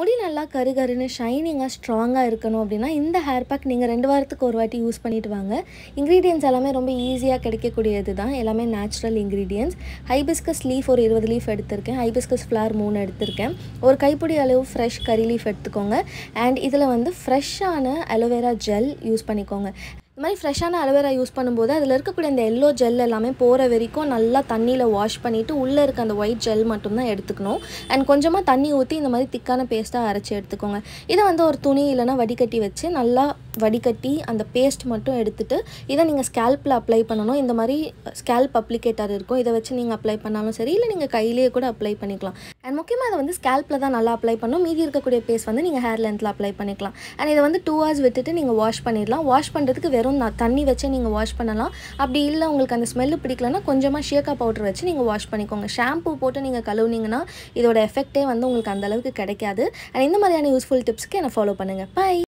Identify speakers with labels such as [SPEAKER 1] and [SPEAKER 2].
[SPEAKER 1] முடி நல்லா கருகருன்னு ஷைனிங்காக ஸ்ட்ராங்காக இருக்கணும் அப்படின்னா இந்த ஹேர் பேக் நீங்கள் ரெண்டு வாரத்துக்கு ஒரு வாட்டி யூஸ் பண்ணிட்டு வாங்க இன்க்ரீடியன்ஸ் எல்லாமே ரொம்ப ஈஸியாக கிடைக்கக்கூடியது தான் எல்லாமே நேச்சுரல் இன்க்ரீடியன்ஸ் ஹைபிஸ்கஸ் லீஃப் ஒரு இருபது லீஃப் எடுத்திருக்கேன் ஹைபிஸ்கஸ் ஃப்ளவர் மூணு எடுத்திருக்கேன் ஒரு கைப்பிடி அளவு ஃப்ரெஷ் கறி லீஃப் எடுத்துக்கோங்க அண்ட் இதில் வந்து ஃப்ரெஷ்ஷான அலோவேரா ஜெல் யூஸ் பண்ணிக்கோங்க இந்த மாதிரி ஃப்ரெஷ்ஷான அலோவேரா யூஸ் பண்ணும்போது அதில் இருக்கக்கூடிய இந்த எல்லோ ஜெல் எல்லாமே போகிற வரைக்கும் நல்லா தண்ணியில் வாஷ் பண்ணிவிட்டு உள்ளே இருக்க அந்த ஒயிட் ஜெல் மட்டும்தான் எடுத்துக்கணும் அண்ட் கொஞ்சமாக தண்ணி ஊற்றி இந்த மாதிரி திக்கான பேஸ்ட்டாக அரைச்சி எடுத்துக்கோங்க இதை வந்து ஒரு துணி இல்லைனா வடிகட்டி வச்சு நல்லா வடிகட்டி அந்த பேஸ்ட் மட்டும் எடுத்துட்டு இதை நீங்கள் ஸ்கேல்பில் அப்ளை பண்ணணும் இந்த மாதிரி ஸ்கேல்ப் அப்ளிகேட்டர் இருக்கும் இதை வச்சு நீங்கள் அப்ளை பண்ணாலும் சரி இல்லை நீங்கள் கையிலேயே கூட அப்ளை பண்ணிக்கலாம் அண்ட் முக்கியமாக அதை வந்து ஸ்கேல்பில் தான் நல்லா அப்ளை பண்ணணும் மீதி இருக்கக்கூடிய பேஸ்ட் வந்து நீங்கள் ஹேர் லென்த்தில் அப்ளை பண்ணிக்கலாம் அண்ட் இதை வந்து டூ ஹவர்ஸ் விட்டுட்டு நீங்கள் வாஷ் பண்ணிடலாம் வாஷ் பண்ணுறதுக்கு வெறும் ந- தண்ணி வச்சு நீங்கள் வாஷ் பண்ணலாம் அப்படி இல்லை உங்களுக்கு அந்த ஸ்மெல்லு பிடிக்கலன்னா கொஞ்சமாக ஷியக்கா பவுடர் வச்சு நீங்கள் வாஷ் பண்ணிக்கோங்க ஷாம்பு போட்டு நீங்கள் கழுவுனீங்கன்னா இதோட எஃபெக்ட்டே வந்து உங்களுக்கு அந்த அளவுக்கு கிடைக்காது அண்ட் இந்த மாதிரியான யூஸ்ஃபுல் டிப்ஸ்க்கு என்னை ஃபாலோ பண்ணுங்கள் பை